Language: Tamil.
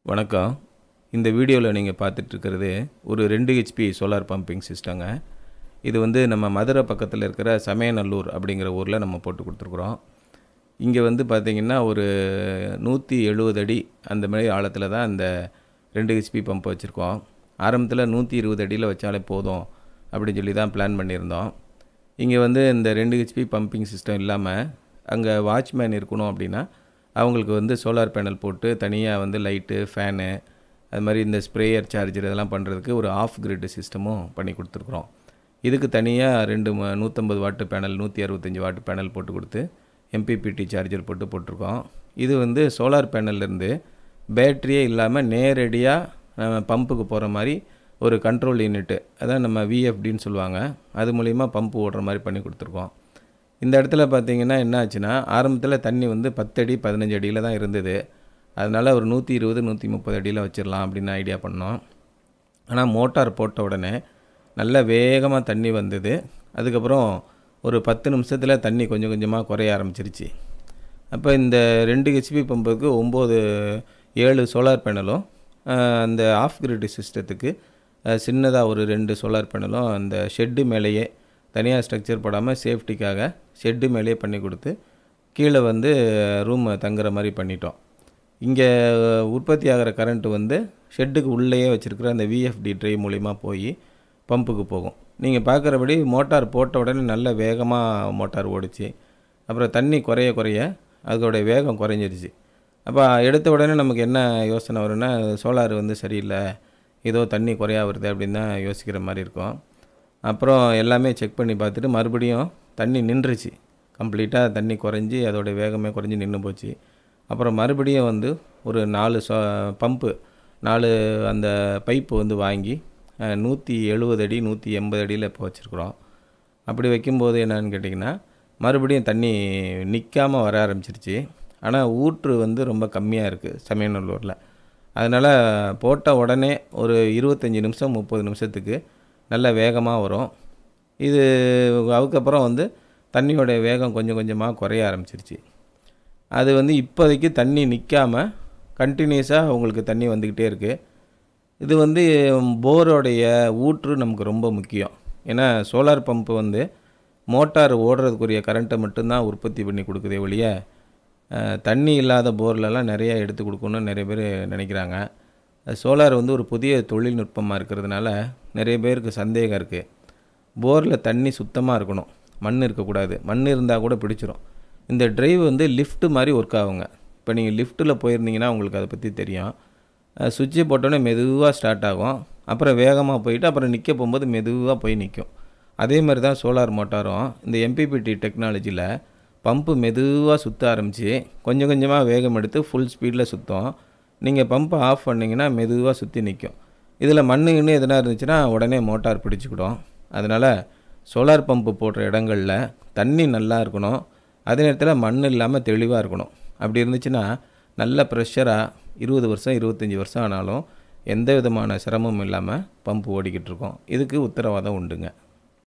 வணக்கம் இந்த வீடியோவில் நீங்கள் பார்த்துட்ருக்கிறது ஒரு ரெண்டு ஹெச்பி சோலார் பம்பிங் சிஸ்டங்க இது வந்து நம்ம மதுரை பக்கத்தில் இருக்கிற சமயநல்லூர் அப்படிங்கிற ஊரில் நம்ம போட்டு கொடுத்துருக்குறோம் இங்கே வந்து பார்த்திங்கன்னா ஒரு நூற்றி எழுபது அடி அந்த மாதிரி ஆழத்தில் தான் இந்த ரெண்டு ஹெச்பி பம்ப் வச்சுருக்கோம் ஆரம்பத்தில் நூற்றி இருபது அடியில் வச்சாலே போதும் அப்படின்னு சொல்லி தான் பிளான் பண்ணியிருந்தோம் இங்கே வந்து இந்த ரெண்டு ஹெச்பி பம்பிங் சிஸ்டம் இல்லாமல் அங்கே வாட்ச்மேன் இருக்கணும் அப்படின்னா அவங்களுக்கு வந்து சோலார் பேனல் போட்டு தனியாக வந்து லைட்டு ஃபேனு அது மாதிரி இந்த ஸ்ப்ரேயர் சார்ஜர் இதெல்லாம் பண்ணுறதுக்கு ஒரு ஆஃப் கிரிட் சிஸ்டமும் பண்ணி கொடுத்துருக்குறோம் இதுக்கு தனியாக ரெண்டு ம- நூற்றம்பது வாட்டு பேனல் நூற்றி அறுபத்தஞ்சி வாட்டு பேனல் போட்டு கொடுத்து எம்பிபிடி சார்ஜர் போட்டு போட்டிருக்கோம் இது வந்து சோலார் பேனல்லேருந்து பேட்டரியே இல்லாமல் நேரடியாக பம்புக்கு போகிற மாதிரி ஒரு கண்ட்ரோல் யூனிட்டு அதான் நம்ம விஎஃப்டின்னு சொல்லுவாங்க அது மூலிமா பம்பு ஓடுற மாதிரி பண்ணி கொடுத்துருக்கோம் இந்த இடத்துல பார்த்தீங்கன்னா என்ன ஆச்சுன்னா ஆரம்பத்தில் தண்ணி வந்து பத்தடி பதினஞ்சு அடியில் தான் இருந்தது அதனால் ஒரு நூற்றி இருபது நூற்றி முப்பது அடியில் வச்சிடலாம் அப்படின்னு ஐடியா பண்ணோம் ஆனால் மோட்டார் போட்ட உடனே நல்ல வேகமாக தண்ணி வந்தது அதுக்கப்புறம் ஒரு பத்து நிமிஷத்தில் தண்ணி கொஞ்சம் கொஞ்சமாக குறைய ஆரம்பிச்சிருச்சு அப்போ இந்த ரெண்டு ஹெச்பி பம்புக்கு ஒம்பது ஏழு சோலார் பேனலும் ஆஹ், அந்த ஆஃப் கிரிட் சிஸ்டத்துக்கு சின்னதாக ஒரு ரெண்டு சோலார் பேனலும் அந்த ஷெட்டு மேலேயே தனியாக ஸ்ட்ரக்சர் போடாமல் சேஃப்டிக்காக ஷெட்டு மேலேயே பண்ணி கொடுத்து கீழே வந்து ரூம் தங்குற மாதிரி பண்ணிட்டோம் இங்கே உற்பத்தி ஆகிற கரண்ட்டு வந்து ஷெட்டுக்கு உள்ளேயே வச்சுருக்கிற அந்த விஎஃப்டி ட்ரை மூலிமா போய் பம்புக்கு போகும் நீங்கள் பார்க்குறபடி மோட்டார் போட்ட உடனே நல்ல வேகமாக மோட்டார் ஓடிச்சு அப்புறம் தண்ணி குறைய குறைய அதோடைய வேகம் குறைஞ்சிருச்சு அப்போ எடுத்த உடனே நமக்கு என்ன யோசனை வரும்னா சோலார் வந்து சரியில்லை ஏதோ தண்ணி குறையா வருது அப்படின்னு தான் யோசிக்கிற மாதிரி இருக்கும் அப்புறம் எல்லாமே செக் பண்ணி பார்த்துட்டு மறுபடியும் தண்ணி நின்றுச்சு கம்ப்ளீட்டாக தண்ணி குறைஞ்சி அதோடைய வேகமே குறைஞ்சி நின்று போச்சு அப்புறம் மறுபடியும் வந்து ஒரு நாலு சோ பம்பு நாலு அந்த பைப்பு வந்து வாங்கி நூற்றி எழுபது அடி நூற்றி எண்பது அடியில் இப்போ வச்சுருக்குறோம் அப்படி வைக்கும்போது என்னன்னு கேட்டிங்கன்னா மறுபடியும் தண்ணி நிற்காமல் வர ஆரம்பிச்சிருச்சு ஆனால் ஊற்று வந்து ரொம்ப கம்மியாக இருக்குது சமயநல்லூரில் அதனால் போட்ட உடனே ஒரு இருபத்தஞ்சி நிமிஷம் முப்பது நிமிஷத்துக்கு நல்ல வேகமாக வரும் இது அதுக்கப்புறம் வந்து தண்ணியோடைய வேகம் கொஞ்சம் கொஞ்சமாக குறைய ஆரம்பிச்சிருச்சு அது வந்து இப்போதைக்கு தண்ணி நிற்காம கண்டினியூஸாக உங்களுக்கு தண்ணி வந்துக்கிட்டே இருக்குது இது வந்து போரோடைய ஊற்று நமக்கு ரொம்ப முக்கியம் ஏன்னா சோலார் பம்பு வந்து மோட்டார் ஓடுறதுக்குரிய கரண்ட்டை மட்டும்தான் உற்பத்தி பண்ணி கொடுக்குதே ஒழிய அஹ், தண்ணி இல்லாத போர்லலாம் நிறைய எடுத்து கொடுக்கணும்னு நிறைய பேர் நினைக்கிறாங்க சோலார் வந்து ஒரு புதிய தொழில்நுட்பமாக இருக்கிறதுனால நிறைய பேருக்கு சந்தேகம் இருக்குது போரில் தண்ணி சுத்தமாக இருக்கணும் மண் இருக்கக்கூடாது மண் இருந்தால் கூட பிடிச்சிரும் இந்த டிரைவ் வந்து லிஃப்ட் மாதிரி ஒர்க் ஆகுங்க இப்போ நீங்கள் லிஃப்ட்டில் போயிருந்தீங்கன்னா உங்களுக்கு அதை பற்றி தெரியும் சுவிட்சை போட்டோன்னே மெதுவாக ஸ்டார்ட் ஆகும் அப்புறம் வேகமாக போயிட்டு அப்புறம் நிற்க போகும்போது மெதுவாக போய் நிற்கும் அதே மாதிரி தான் சோலார் மோட்டாரும் இந்த எம்பிபிடி டெக்னாலஜியில் பம்பு மெதுவாக சுற்ற ஆரம்பித்து கொஞ்சம் கொஞ்சமாக வேகம் எடுத்து ஃபுல் ஸ்பீடில் சுற்றும் நீங்கள் பம்பை ஆஃப் பண்ணிங்கன்னா மெதுவாக சுற்றி நிற்கும் இதில் மண்ணுன்னு எதனா இருந்துச்சுன்னா உடனே மோட்டார் பிடிச்சிக்கிடும் அதனால் சோலார் பம்பு போடுற இடங்களில் தண்ணி நல்லா இருக்கணும் அதே நேரத்தில் மண் இல்லாமல் தெளிவாக இருக்கணும் அப்படி இருந்துச்சுன்னா நல்ல ப்ரெஷராக இருபது வருஷம் இருபத்தஞ்சி வருஷம் ஆனாலும் எந்த விதமான சிரமமும் இல்லாமல் பம்பு ஓடிக்கிட்டு இருக்கோம் இதுக்கு உத்தரவாதம் உண்டுங்க